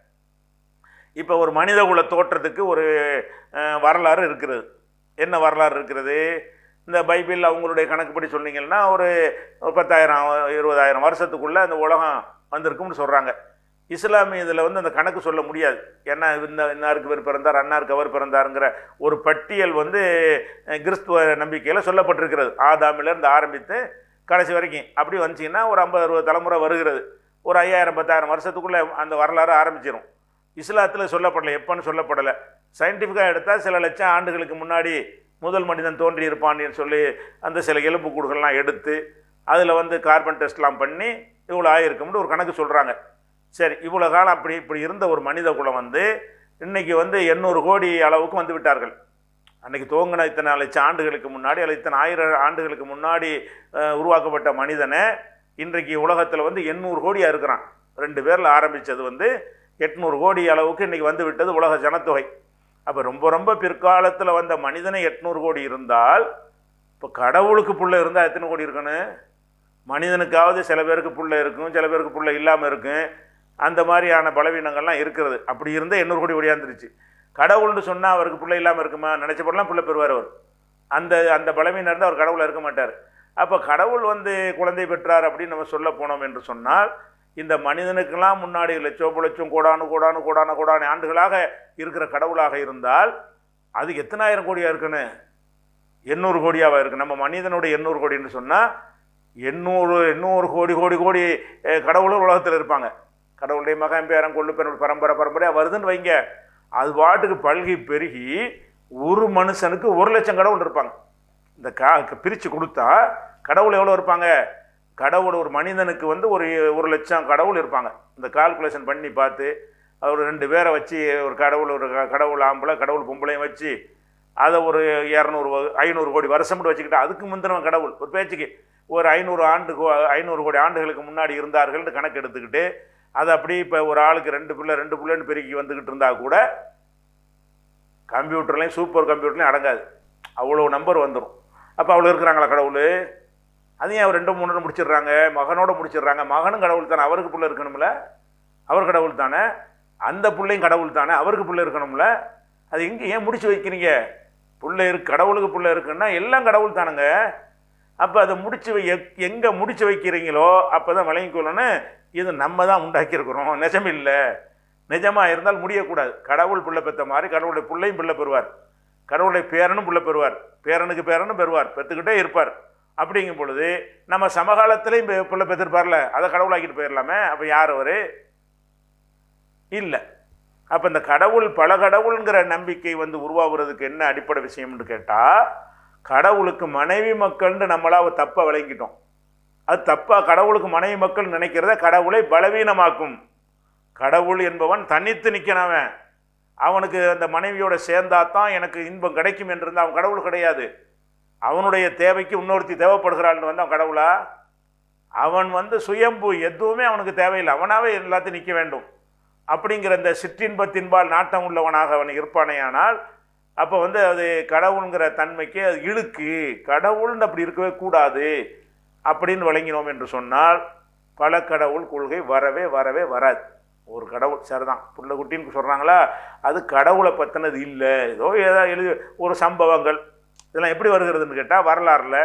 இப்போ ஒரு மனித குல தோற்றத்துக்கு ஒரு அஹ், வரலாறு இருக்கிறது என்ன வரலாறு இருக்கிறது இந்த பைபிள் அவங்களுடைய கணக்குப்படி சொன்னீங்கன்னா ஒரு ஒரு பத்தாயிரம் இருபதாயிரம் வருஷத்துக்குள்ளே அந்த உலகம் வந்திருக்கும்னு சொல்கிறாங்க இஸ்லாமிய இதில் வந்து அந்த கணக்கு சொல்ல முடியாது ஏன்னா இந்த இன்னாருக்கு இவர் பிறந்தார் அன்னாருக்கு அவர் பிறந்தாருங்கிற ஒரு பட்டியல் வந்து அஹ், கிறிஸ்துவ நம்பிக்கையில் சொல்லப்பட்டிருக்கிறது ஆதாமிலேருந்து ஆரம்பித்து கடைசி வரைக்கும் அப்படி வந்துச்சிங்கன்னா ஒரு ஐம்பது அறுபது தலைமுறை வருகிறது ஒரு ஐயாயிரம் பத்தாயிரம் வருஷத்துக்குள்ளே அந்த வரலாறு ஆரம்பிச்சிடும் இஸ்லாத்தில் சொல்லப்படலை எப்போன்னு சொல்லப்படலை சயின்டிஃபிக்காக எடுத்தால் சில லட்சம் ஆண்டுகளுக்கு முன்னாடி முதல் மனிதன் தோன்றி இருப்பான்னு சொல்லி அந்த சில எலும்புக்கூடுகள்லாம் எடுத்து அதில் வந்து கார்பன் டெஸ்ட்லாம் பண்ணி இவ்வளோ ஆகிருக்கும்னு ஒரு கணக்கு சொல்கிறாங்க சரி இவ்வளோ காலம் அப்படி இப்படி இருந்த ஒரு மனித குலம் வந்து இன்னைக்கு வந்து எண்ணூறு கோடி அளவுக்கு வந்து விட்டார்கள் அன்னைக்கு துவங்கின இத்தனை லட்சம் ஆண்டுகளுக்கு முன்னாடி அல்லது இத்தனை ஆயிரம் ஆண்டுகளுக்கு முன்னாடி அஹ், உருவாக்கப்பட்ட மனிதனை இன்றைக்கு உலகத்தில் வந்து எண்ணூறு கோடியாக இருக்கிறான் ரெண்டு பேரில் ஆரம்பித்தது வந்து எட்நூறு கோடி அளவுக்கு இன்றைக்கி வந்து விட்டது உலக ஜனத்தொகை அப்போ ரொம்ப ரொம்ப பிற்காலத்தில் வந்த மனிதனை எட்நூறு கோடி இருந்தால் இப்போ கடவுளுக்கு புள்ள இருந்தால் எத்தனை கோடி இருக்கணும் மனிதனுக்காவது சில பேருக்கு புள்ள இருக்கும் சில பேருக்கு புள்ள இல்லாமல் இருக்கும் அந்த மாதிரியான பலவீனங்கள்லாம் இருக்கிறது அப்படி இருந்தால் எண்ணூறு கோடி ஒடியாந்துருச்சு கடவுள்னு சொன்னால் அவருக்கு பிள்ளை இல்லாமல் இருக்குமா நினச்சப்படலாம் பிள்ளை பெறுவார் அவர் அந்த அந்த பலவீனம் இருந்தால் அவர் கடவுளாக இருக்க மாட்டார் அப்போ கடவுள் வந்து குழந்தை பெற்றார் அப்படின்னு நம்ம சொல்ல போனோம் என்று சொன்னால் இந்த மனிதனுக்கெல்லாம் முன்னாடி லட்சம் லட்சம் கோடானு கோடானு கோடான கோடான ஆண்டுகளாக இருக்கிற கடவுளாக இருந்தால் அது எத்தனாயிரம் கோடியாக இருக்குன்னு எண்ணூறு கோடியாக இருக்குது நம்ம மனிதனுடைய எண்ணூறு கோடின்னு சொன்னால் எண்ணூறு எண்ணூறு கோடி கோடி கோடி அஹ், கடவுளும் உலகத்தில் இருப்பாங்க கடவுளுடைய மகன் பேரன் கொள்ளு பேரன் பரம்பரை பரம்பரையாக வருதுன்னு வைங்க அது பாட்டுக்கு பல்கி பெருகி ஒரு மனுஷனுக்கு ஒரு லட்சம் கடவுள் இருப்பாங்க இந்த கா பிரித்து கொடுத்தா கடவுள் எவ்வளோ இருப்பாங்க கடவுள் ஒரு மனிதனுக்கு வந்து ஒரு ஒரு லட்சம் கடவுள் இருப்பாங்க இந்த கால்குலேஷன் பண்ணி பார்த்து அவர் ரெண்டு பேரை வச்சு ஒரு கடவுள் ஒரு க- கடவுள் ஆம்பளை கடவுள் பொம்பளையும் வச்சு அதை ஒரு இரநூறு ஐநூறு கோடி வருஷம்னு வச்சுக்கிட்டு அதுக்கு முந்தினவன் கடவுள் ஒரு பேச்சுக்கு ஒரு ஐநூறு ஆண்டு கோ- ஐநூறு கோடி ஆண்டுகளுக்கு முன்னாடி இருந்தார்கள்னு கணக்கு எடுத்துக்கிட்டு அது அப்படி இப்போ ஒரு ஆளுக்கு ரெண்டு பிள்ளை ரெண்டு பிள்ளைன்னு பெருக்கி வந்துக்கிட்டு இருந்தால் கூட கம்ப்யூட்டர்லேயும் சூப்பர் கம்ப்யூட்டர்லையும் அடங்காது அவ்வளோ நம்பர் வந்துடும் அப்போ அவ்வளோ இருக்கிறாங்களா கடவுள் அதையும் அவர் ரெண்டு மூணு முடிச்சிடுறாங்க மகனோட முடிச்சிடுறாங்க மகனும் கடவுள் தானே அவருக்கு புள்ள இருக்கணும்ல அவர் கடவுள் தானே அந்த பிள்ளையும் கடவுள் தானே அவருக்கு புள்ள இருக்கணும்ல அது எங்கே ஏன் முடிச்சு வைக்கிறீங்க புள்ள இருக்கு கடவுளுக்கு புள்ள இருக்குன்னா எல்லாம் கடவுள் தானுங்க அப்போ அதை முடிச்சு வை எங்கே முடிச்சு வைக்கிறீங்களோ அப்போ தான் விளங்கிக்கொள்ளணும் இது நம்ம தான் உண்டாக்கியிருக்கிறோம் நிஜம் இல்லை நிஜமாக இருந்தால் முடியக்கூடாது கடவுள் பிள்ளை பெற்ற மாதிரி கடவுளுடைய பிள்ளையும் பிள்ளை பெறுவார் கடவுளுடைய பேரனும் பிள்ளை பெறுவார் பேரனுக்கு பேரனும் பெறுவார் பெற்றுக்கிட்டே இருப்பார் அப்படிங்கும் பொழுது நம்ம சமகாலத்திலையும் பெ- பிள்ளை பெற்றிருப்பார்ல அதை கடவுளாக்கிட்டு போயிடலாமே அப்போ யார் அவர் இல்லை அப்போ இந்த கடவுள் பல கடவுளுங்கிற நம்பிக்கை வந்து உருவாகுறதுக்கு என்ன அடிப்படை விஷயம்னு கேட்டால் கடவுளுக்கு மனைவி மக்கள்னு நம்மளா ஒரு தப்பை விளங்கிட்டோம் அது தப்பா கடவுளுக்கு மனைவி மக்கள் நினைக்கிறத கடவுளை பலவீனமாக்கும் கடவுள் என்பவன் தனித்து நிற்கிறவன் அவனுக்கு அந்த மனைவியோட சேர்ந்தா தான் எனக்கு இன்பம் கிடைக்கும் என்று இருந்தால் அவன் கடவுள் கிடையாது அவனுடைய தேவைக்கு இன்னொருத்தி தேவைப்படுகிறாள்னு வந்து அவன் கடவுளா அவன் வந்து சுயம்பு எதுவுமே அவனுக்கு தேவையில்லை அவனாவே எல்லாத்தையும் நிற்க வேண்டும் அப்படிங்கிற இந்த சிற்றின்பத்தின்பால் நாட்டம் உள்ளவனாக அவன் இருப்பானேயானால் அப்போ வந்து அது கடவுளுங்கிற தன்மைக்கு அது இழுக்கு கடவுள்னு அப்படி இருக்கவே கூடாது அப்படின்னு விளங்கினோம் என்று சொன்னால் பல கடவுள் கொள்கை வரவே வரவே வராது ஒரு கடவுள் சரிதான் புள்ள குட்டின்னு சொல்கிறாங்களா அது கடவுளை பற்றினது இல்லை ஏதோ ஏதோ எழுதி ஒரு சம்பவங்கள் இதெல்லாம் எப்படி வருகிறதுன்னு கேட்டால் வரலாறுல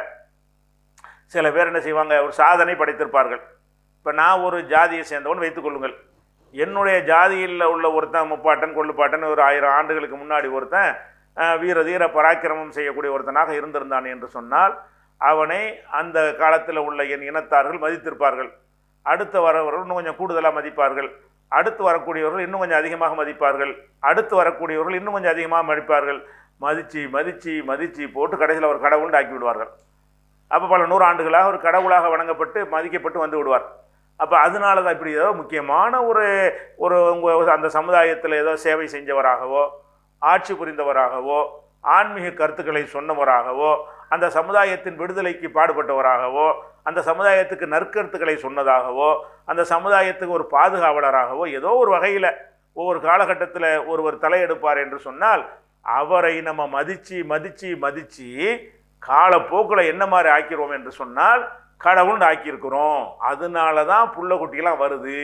சில பேர் என்ன செய்வாங்க ஒரு சாதனை படைத்திருப்பார்கள் இப்போ நான் ஒரு ஜாதியை சேர்ந்தவன் வைத்துக்கொள்ளுங்கள் என்னுடைய ஜாதியில் உள்ள ஒருத்தன் முப்பாட்டன் கொள்ளுப்பாட்டன் ஒரு ஆயிரம் ஆண்டுகளுக்கு முன்னாடி ஒருத்தன் அஹ், வீர தீர பராக்கிரமம் செய்யக்கூடிய ஒருத்தனாக இருந்திருந்தான் என்று சொன்னால் அவனை அந்த காலத்தில் உள்ள என் இனத்தார்கள் மதித்திருப்பார்கள் அடுத்து வரவர்கள் இன்னும் கொஞ்சம் கூடுதலாக மதிப்பார்கள் அடுத்து வரக்கூடியவர்கள் இன்னும் கொஞ்சம் அதிகமாக மதிப்பார்கள் அடுத்து வரக்கூடியவர்கள் இன்னும் கொஞ்சம் அதிகமாக மதிப்பார்கள் மதித்து மதித்து மதித்து போட்டு கடைசியில் ஒரு கடவுள்னு ஆக்கி விடுவார்கள் அப்போ பல நூறு ஆண்டுகளாக ஒரு கடவுளாக வணங்கப்பட்டு மதிக்கப்பட்டு வந்து விடுவார் அப்போ அதனால தான் இப்படி ஏதோ முக்கியமான ஒரு ஒரு உங்க அந்த சமுதாயத்தில் ஏதோ சேவை செஞ்சவராகவோ ஆட்சி புரிந்தவராகவோ ஆன்மீக கருத்துக்களை சொன்னவராகவோ அந்த சமுதாயத்தின் விடுதலைக்கு பாடுபட்டவராகவோ அந்த சமுதாயத்துக்கு நற்கருத்துக்களை சொன்னதாகவோ அந்த சமுதாயத்துக்கு ஒரு பாதுகாவலராகவோ ஏதோ ஒரு வகையில் ஒவ்வொரு காலகட்டத்தில் ஒருவர் தலையெடுப்பார் என்று சொன்னால் அவரை நம்ம மதித்து மதித்து மதித்து காலப்போக்கில் என்ன மாதிரி ஆக்கிடுவோம் என்று சொன்னால் கடவுள்னு ஆக்கியிருக்கிறோம் அதனால தான் புள்ள குட்டிலாம் வருது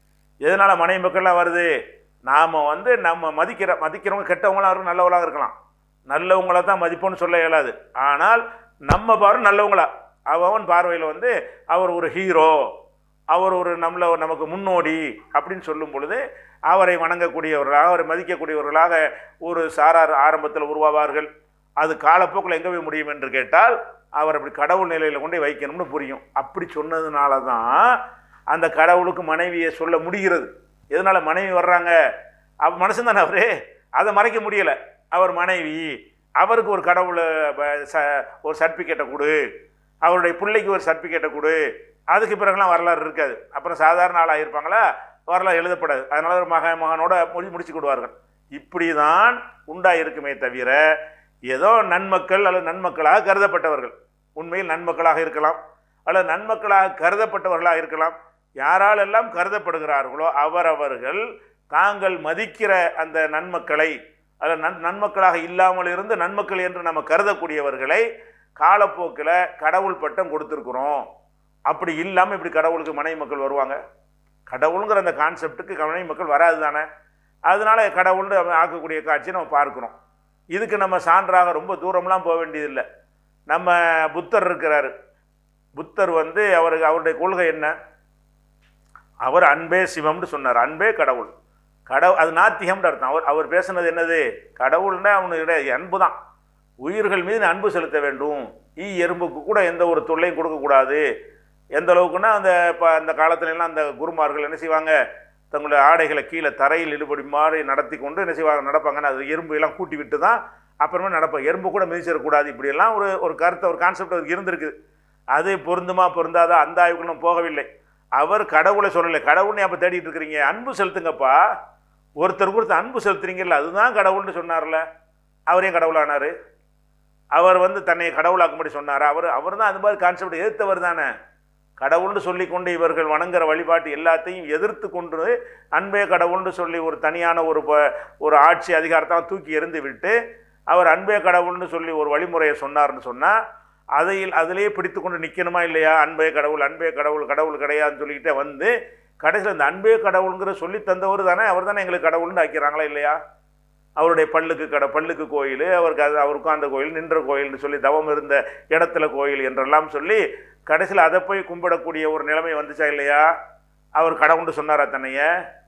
எதனால் மனைவி மக்கள்லாம் வருது நாம் வந்து நம்ம மதிக்கிற மதிக்கிறவங்க கெட்டவங்களாம் இருக்கும் நல்லவங்களாக இருக்கலாம் நல்லவங்கள தான் மதிப்போம்னு சொல்ல இயலாது ஆனால் நம்ம பாரு நல்லவங்களா அவன் பார்வையில் வந்து அவர் ஒரு ஹீரோ அவர் ஒரு நம்மள நமக்கு முன்னோடி அப்படின்னு சொல்லும் பொழுது அவரை வணங்கக்கூடியவர்களாக அவரை மதிக்கக்கூடியவர்களாக ஒரு சாரார் ஆரம்பத்தில் உருவாவார்கள் அது காலப்போக்கில் எங்கே போய் முடியும் என்று கேட்டால் அவர் அப்படி கடவுள் நிலையில் கொண்டு போய் வைக்கணும்னு புரியும் அப்படி சொன்னதுனால தான் அந்த கடவுளுக்கு மனைவியை சொல்ல முடிகிறது எதனால் மனைவி வர்றாங்க அவ மனுஷன் தானே அவரு அதை மறைக்க முடியலை அவர் மனைவி அவருக்கு ஒரு கடவுளை ப- ச- ஒரு சர்டிஃபிகேட்டை கொடு அவருடைய பிள்ளைக்கு ஒரு சர்டிஃபிகேட்டை கொடு அதுக்கு பிறகுலாம் வரலாறு இருக்காது அப்புறம் சாதாரண ஆளாக இருப்பாங்களா வரலாறு எழுதப்படாது அதனால ஒரு மக மகனோட மொழி முடிச்சு கொடுவார்கள் இப்படி தான் உண்டாயிருக்குமே தவிர ஏதோ நன்மக்கள் அல்லது நன்மக்களாக கருதப்பட்டவர்கள் உண்மையில் நன்மக்களாக இருக்கலாம் அல்லது நன்மக்களாக கருதப்பட்டவர்களாக இருக்கலாம் யாராலெல்லாம் கருதப்படுகிறார்களோ அவரவர்கள் தாங்கள் மதிக்கிற அந்த நன்மக்களை அல்லது நன் நன்மக்களாக இல்லாமல் இருந்து நன்மக்கள் என்று நம்ம கருதக்கூடியவர்களை காலப்போக்கில் கடவுள் பட்டம் கொடுத்துருக்குறோம் அப்படி இல்லாமல் இப்படி கடவுளுக்கு மனைவி மக்கள் வருவாங்க கடவுளுங்கிற அந்த கான்செப்டுக்கு மனைவி மக்கள் வராது தானே அதனால கடவுள்னு அவன் ஆக்கக்கூடிய காட்சியை நம்ம பார்க்குறோம் இதுக்கு நம்ம சான்றாக ரொம்ப தூரம்லாம் போக வேண்டியதில்லை நம்ம புத்தர் இருக்கிறாரு புத்தர் வந்து அவருக்கு அவருடைய கொள்கை என்ன அவர் அன்பே சிவம்னு சொன்னார் அன்பே கடவுள் கடவுள் அது நாத்திகம்னு அர்த்தம் அவர் அவர் பேசுனது என்னது கடவுள்னா அவனுடைய அன்பு தான் உயிர்கள் மீது அன்பு செலுத்த வேண்டும் ஈ எறும்புக்கு கூட எந்த ஒரு தொல்லையும் கொடுக்கக்கூடாது எந்த அளவுக்குன்னா அந்த இப்போ அந்த காலத்துல எல்லாம் அந்த குருமார்கள் என்ன செய்வாங்க தங்களுடைய ஆடைகளை கீழே தரையில் இழுபடி மாதிரி நடத்தி கொண்டு என்ன செய்வாங்க நடப்பாங்கன்னா அது எறும்பு எல்லாம் கூட்டி விட்டு தான் அப்புறமா நடப்பாங்க எறும்பு கூட மிதிச்சிடக்கூடாது இப்படியெல்லாம் ஒரு ஒரு கருத்தை ஒரு கான்செப்ட் அதுக்கு இருந்திருக்கு அது பொருந்துமா பொருந்தாதா அந்த ஆய்வுக்கு நம்ம போகவில்லை அவர் கடவுளை சொல்லலை கடவுள்னு அப்போ தேடிட்டு இருக்கிறீங்க அன்பு செலுத்துங்கப்பா ஒருத்தருக்கு ஒருத்தர் அன்பு செலுத்துறீங்கல்ல அதுதான் கடவுள்னு சொன்னார்ல அவரையும் கடவுளானார் அவர் வந்து தன்னை கடவுளாக்கும்படி சொன்னார் அவர் அவர் தான் அது மாதிரி கான்செப்ட் எதிர்த்தவர் தானே கடவுள்னு சொல்லிக்கொண்டு இவர்கள் வணங்குற வழிபாட்டு எல்லாத்தையும் எதிர்த்து கொண்டு அன்பே கடவுள்னு சொல்லி ஒரு தனியான ஒரு ப- ஒரு ஆட்சி அதிகாரத்தை தூக்கி எறிந்து விட்டு அவர் அன்பே கடவுள்னு சொல்லி ஒரு வழிமுறையை சொன்னார்னு சொன்னால் அதையில் அதிலேயே பிடித்து கொண்டு நிற்கணுமா இல்லையா அன்பே கடவுள் அன்பே கடவுள் கடவுள் கிடையாதுன்னு சொல்லிக்கிட்டே வந்து கடைசியில் இந்த அன்பே கடவுளுங்கிற சொல்லி தந்தவர் தானே அவர் தானே எங்களுக்கு கடவுள்னு ஆக்கிறாங்களா இல்லையா அவருடைய பல்லுக்கு கட பல்லுக்கு கோயில் அவருக்கு அது அவர் உட்கார்ந்த கோயில் நின்ற கோயில்னு சொல்லி தவம் இருந்த இடத்துல கோயில் என்றெல்லாம் சொல்லி கடைசியில் அதை போய் கும்பிடக்கூடிய ஒரு நிலைமை வந்துச்சா இல்லையா அவர் கடவுள்னு சொன்னாரா தன்னைய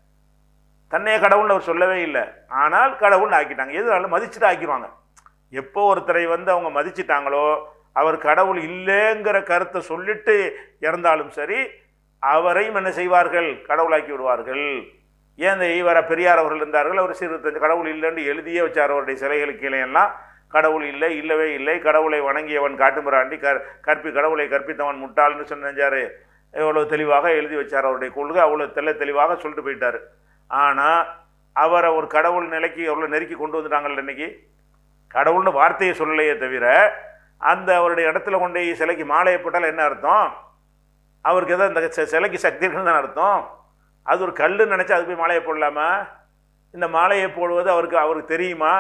தன்னைய கடவுள்னு அவர் சொல்லவே இல்லை ஆனால் கடவுள்னு ஆக்கிட்டாங்க எதுனாலும் மதிச்சுட்டு ஆக்கிடுவாங்க எப்போ ஒருத்தரை வந்து அவங்க மதிச்சிட்டாங்களோ அவர் கடவுள் இல்லைங்கிற கருத்தை சொல்லிட்டு இறந்தாலும் சரி அவரையும் என்ன செய்வார்கள் கடவுளாக்கி விடுவார்கள் ஏன் இந்த ஈவர பெரியார் அவர்கள் இருந்தார்கள் அவர் சிறு கடவுள் இல்லைன்னு எழுதியே வச்சார் அவருடைய சிலைகளுக்கு கீழே எல்லாம் கடவுள் இல்லை இல்லவே இல்லை கடவுளை வணங்கியவன் காட்டுமிராண்டி கற் கற்பி கடவுளை கற்பித்தவன் முட்டாள்னு சொன்னாரு எவ்வளோ தெளிவாக எழுதி வச்சார் அவருடைய கொள்கை அவ்வளோ தெல்ல தெளிவாக சொல்லிட்டு போயிட்டார் ஆனால் அவரை ஒரு கடவுள் நிலைக்கு எவ்வளோ நெருக்கி கொண்டு வந்துட்டாங்கல்ல இன்னைக்கு கடவுள்னு வார்த்தையை சொல்லலையே தவிர அந்த அவருடைய இடத்துல கொண்டு போய் சிலைக்கு மாலையை போட்டால் என்ன அர்த்தம் அவருக்கு ஏதோ இந்த சி- சிலைக்கு சக்தி இருக்குன்னு தானே அர்த்தம் அது ஒரு கல்லுன்னு நினச்சா அது போய் மாலையை போடலாமா இந்த மாலையை போடுவது அவருக்கு அவருக்கு தெரியுமா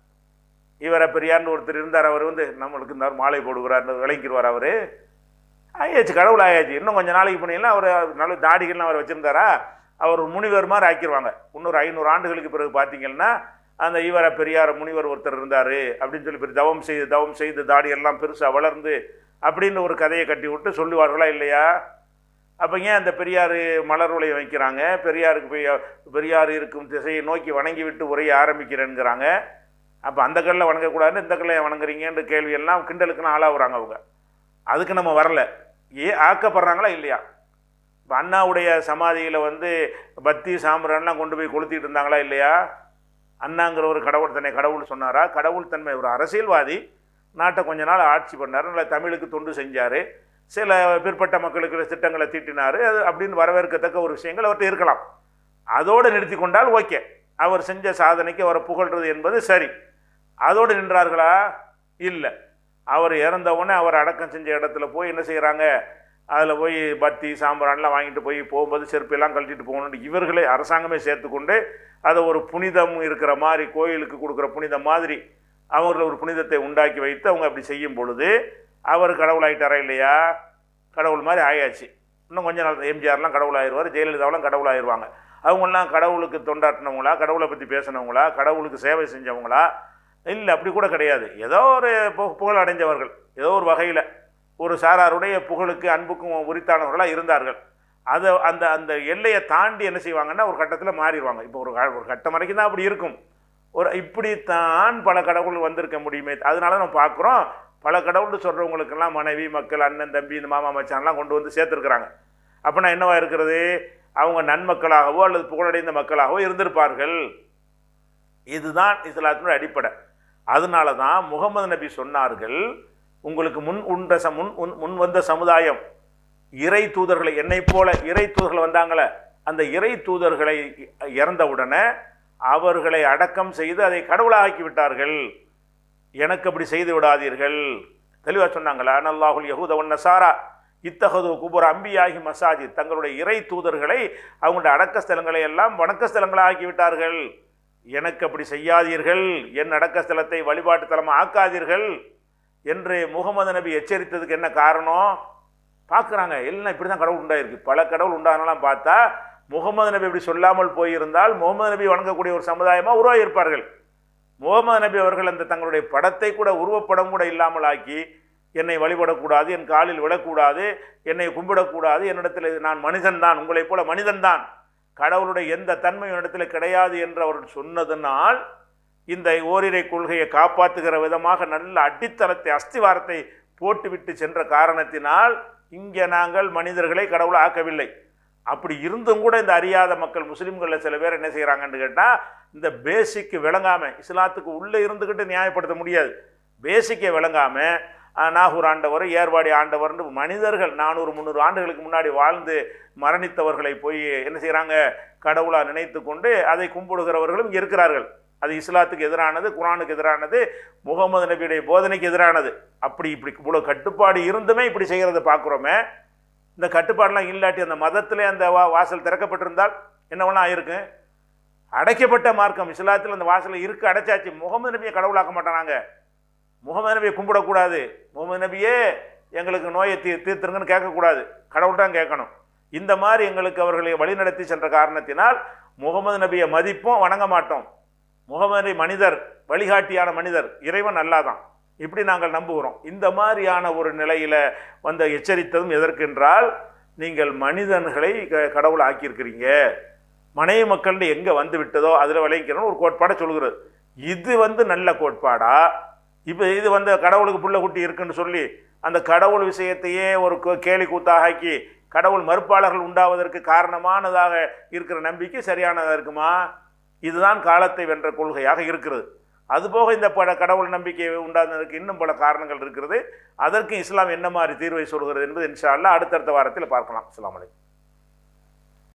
இவரை பெரியார்னு ஒருத்தர் இருந்தார் அவர் வந்து நம்மளுக்கு இந்த மாலை போடுகிறார்னு விளங்கிடுவார் அவர் ஆயாச்சு கடவுள் ஆயாச்சு இன்னும் கொஞ்சம் நாளைக்கு பண்ணிடலாம் அவர் நல்ல தாடிகள்லாம் அவர் வச்சுருந்தாரா அவர் ஒரு முனிவர் மாதிரி ஆக்கிடுவாங்க இன்னொரு ஐநூறு ஆண்டுகளுக்கு பிறகு பார்த்தீங்கன்னா அந்த ஈவர பெரியார் முனிவர் ஒருத்தர் இருந்தார் அப்படின்னு சொல்லி பெரிய தவம் செய்து தவம் செய்து தாடி எல்லாம் பெருசாக வளர்ந்து அப்படின்னு ஒரு கதையை கட்டி விட்டு சொல்லுவார்களா இல்லையா அப்போ ஏன் அந்த பெரியார் மலர் உலை வைக்கிறாங்க பெரியாருக்கு போய் பெரியார் இருக்கும் திசையை நோக்கி வணங்கி விட்டு உரைய ஆரம்பிக்கிறேங்கிறாங்க அப்போ அந்த கல்லை வணங்கக்கூடாதுன்னு இந்த கல்லை வணங்குறீங்கன்ற கேள்வியெல்லாம் கிண்டலுக்குன்னு ஆளாகுறாங்க அவங்க அதுக்கு நம்ம வரல ஏ ஆக்கப்படுறாங்களா இல்லையா இப்போ அண்ணாவுடைய சமாதியில் வந்து பத்தி சாம்பிரான்லாம் கொண்டு போய் கொளுத்திட்டு இருந்தாங்களா இல்லையா அண்ணாங்கிற ஒரு கடவுள் தன்னை கடவுள் சொன்னாரா கடவுள் தன்மை ஒரு அரசியல்வாதி நாட்டை கொஞ்ச நாள் ஆட்சி பண்ணார் நல்லா தமிழுக்கு தொண்டு செஞ்சார் சில பிற்பட்ட மக்களுக்கு திட்டங்களை தீட்டினார் அது அப்படின்னு வரவேற்கத்தக்க ஒரு விஷயங்கள் அவர்கிட்ட இருக்கலாம் அதோடு நிறுத்தி கொண்டால் ஓகே அவர் செஞ்ச சாதனைக்கு அவரை புகழ்றது என்பது சரி அதோடு நின்றார்களா இல்லை அவர் இறந்த உடனே அவர் அடக்கம் செஞ்ச இடத்துல போய் என்ன செய்கிறாங்க அதில் போய் பத்தி சாம்பிரான்லாம் வாங்கிட்டு போய் போகும்போது செருப்பெல்லாம் கழட்டிட்டு போகணும்னு இவர்களே அரசாங்கமே சேர்த்துக்கொண்டு அதை ஒரு புனிதம் இருக்கிற மாதிரி கோயிலுக்கு கொடுக்குற புனிதம் மாதிரி அவர்கள் ஒரு புனிதத்தை உண்டாக்கி வைத்து அவங்க அப்படி செய்யும் பொழுது அவர் கடவுளாயிட்டாரா இல்லையா கடவுள் மாதிரி ஆயாச்சு இன்னும் கொஞ்ச நாள் எம்ஜிஆர்லாம் கடவுள் ஆயிடுவார் ஜெயலலிதாவெல்லாம் கடவுள் ஆயிடுவாங்க அவங்கெல்லாம் கடவுளுக்கு தொண்டாட்டினவங்களா கடவுளை பற்றி பேசினவங்களா கடவுளுக்கு சேவை செஞ்சவங்களா இல்லை அப்படி கூட கிடையாது ஏதோ ஒரு பு- புகழ் அடைஞ்சவர்கள் ஏதோ ஒரு வகையில் ஒரு சாராருடைய புகழுக்கு அன்புக்கும் உரித்தானவர்களாக இருந்தார்கள் அதை அந்த அந்த எல்லையை தாண்டி என்ன செய்வாங்கன்னா ஒரு கட்டத்தில் மாறிடுவாங்க இப்போ ஒரு க- ஒரு கட்டம் வரைக்கும் தான் அப்படி இருக்கும் ஒரு இப்படித்தான் பல கடவுள் வந்திருக்க முடியுமே அதனால நம்ம பார்க்குறோம் பல கடவுள்னு சொல்கிறவங்களுக்கெல்லாம் மனைவி மக்கள் அண்ணன் தம்பி இந்த மாமா மச்சான்லாம் கொண்டு வந்து சேர்த்துருக்குறாங்க அப்படின்னா என்னவா இருக்கிறது அவங்க நன்மக்களாகவோ அல்லது புகழடைந்த மக்களாகவோ இருந்திருப்பார்கள் இதுதான் இஸ்லாத்தினுடைய அடிப்படை அதனால தான் முகமது நபி சொன்னார்கள் உங்களுக்கு முன் உண்ட ச முன் உன்- முன் வந்த சமுதாயம் இறை தூதர்களை என்னை போல இறை தூதர்கள் வந்தாங்களே அந்த இறை தூதர்களை இறந்த உடனே அவர்களை அடக்கம் செய்து அதை கடவுளாக்கி விட்டார்கள் எனக்கு அப்படி செய்து விடாதீர்கள் தெளிவாக சொன்னாங்களா அனல்லாஹுல் யஹூத ஒன் நசாரா இத்தகது குபுர அம்பியாகி மசாஜி தங்களுடைய இறை தூதர்களை அவங்களுடைய அடக்க ஸ்தலங்களை எல்லாம் வணக்க ஸ்தலங்களாக ஆக்கி விட்டார்கள் எனக்கு அப்படி செய்யாதீர்கள் என் அடக்க ஸ்தலத்தை வழிபாட்டு தலமாக ஆக்காதீர்கள் என்று முகமது நபி எச்சரித்ததுக்கு என்ன காரணம் பார்க்குறாங்க எல்லாம் இப்படி தான் கடவுள் உண்டாயிருக்கு பல கடவுள் உண்டானலாம் பார்த்தா முகமது நபி இப்படி சொல்லாமல் போயிருந்தால் முகமது நபி வணங்கக்கூடிய ஒரு சமுதாயமாக உருவாகியிருப்பார்கள் முகமது நபி அவர்கள் அந்த தங்களுடைய படத்தை கூட உருவப்படம் கூட இல்லாமல் ஆக்கி என்னை வழிபடக்கூடாது என் காலில் விழக்கூடாது என்னை கும்பிடக்கூடாது என்னிடத்தில் நான் மனிதன்தான் உங்களைப் போல மனிதன்தான் கடவுளுடைய எந்த தன்மை என்னிடத்தில் கிடையாது என்று அவர்கள் சொன்னதனால் இந்த ஓரிரை கொள்கையை காப்பாற்றுகிற விதமாக நல்ல அடித்தளத்தை அஸ்திவாரத்தை போட்டுவிட்டு சென்ற காரணத்தினால் இங்கே நாங்கள் மனிதர்களை கடவுளை ஆக்கவில்லை அப்படி இருந்தும் கூட இந்த அறியாத மக்கள் முஸ்லீம்களில் சில பேர் என்ன செய்கிறாங்கன்னு கேட்டால் இந்த பேசிக்கு விளங்காமல் இஸ்லாத்துக்கு உள்ளே இருந்துக்கிட்டு நியாயப்படுத்த முடியாது பேசிக்கை விளங்காமல் நாகூர் ஆண்டவர் ஏர்வாடி ஆண்டவர்னு மனிதர்கள் நானூறு முந்நூறு ஆண்டுகளுக்கு முன்னாடி வாழ்ந்து மரணித்தவர்களை போய் என்ன செய்கிறாங்க கடவுளாக நினைத்து கொண்டு அதை கும்பிடுகிறவர்களும் இங்க இருக்கிறார்கள் அது இஸ்லாத்துக்கு எதிரானது குரானுக்கு எதிரானது முகமது நபியுடைய போதனைக்கு எதிரானது அப்படி இப்படி இவ்வளோ கட்டுப்பாடு இருந்துமே இப்படி செய்கிறத பார்க்குறோமே இந்த கட்டுப்பாடெல்லாம் இல்லாட்டி அந்த மதத்திலே அந்த வா வாசல் திறக்கப்பட்டிருந்தால் என்னவெல்லாம் ஆயிருக்கும் அடைக்கப்பட்ட மார்க்கம் இஸ்லாத்தில் அந்த வாசலில் இருக்கு அடைச்சாச்சு முகமது நபியை கடவுளாக்க மாட்டானாங்க முகமது நபியை கும்பிடக்கூடாது முகமது நபியே எங்களுக்கு நோயை தீ தீர்த்துருங்கன்னு கேட்கக்கூடாது கடவுள் தான் கேட்கணும் இந்த மாதிரி எங்களுக்கு அவர்களை வழிநடத்தி சென்ற காரணத்தினால் முகமது நபியை மதிப்போம் வணங்க மாட்டோம் முகமது நபி மனிதர் வழிகாட்டியான மனிதர் இறைவன் அல்லாதான் இப்படி நாங்கள் நம்புகிறோம் இந்த மாதிரியான ஒரு நிலையில் வந்த எச்சரித்ததும் எதற்கென்றால் நீங்கள் மனிதன்களை க- கடவுள் ஆக்கியிருக்கிறீங்க மனைவி மக்கள் எங்கே வந்து விட்டதோ அதில் விளைவிக்கணும்னு ஒரு கோட்பாடை சொல்கிறது இது வந்து நல்ல கோட்பாடா இப்போ இது வந்து கடவுளுக்கு புள்ள குட்டி இருக்குன்னு சொல்லி அந்த கடவுள் விஷயத்தையே ஒரு கே- கேலி கூத்தாக ஆக்கி கடவுள் மறுப்பாளர்கள் உண்டாவதற்கு காரணமானதாக இருக்கிற நம்பிக்கை சரியானதாக இருக்குமா இதுதான் காலத்தை வென்ற கொள்கையாக இருக்கிறது அதுபோக இந்த பல கடவுள் நம்பிக்கை உண்டானதற்கு இன்னும் பல காரணங்கள் இருக்கிறது அதற்கு இஸ்லாம் என்ன மாதிரி தீர்வை சொல்கிறது என்பது இன்ஷா அல்லாஹ் அடுத்தடுத்த வாரத்தில் பார்க்கலாம் அஸ்ஸலாமு அலைக்கும்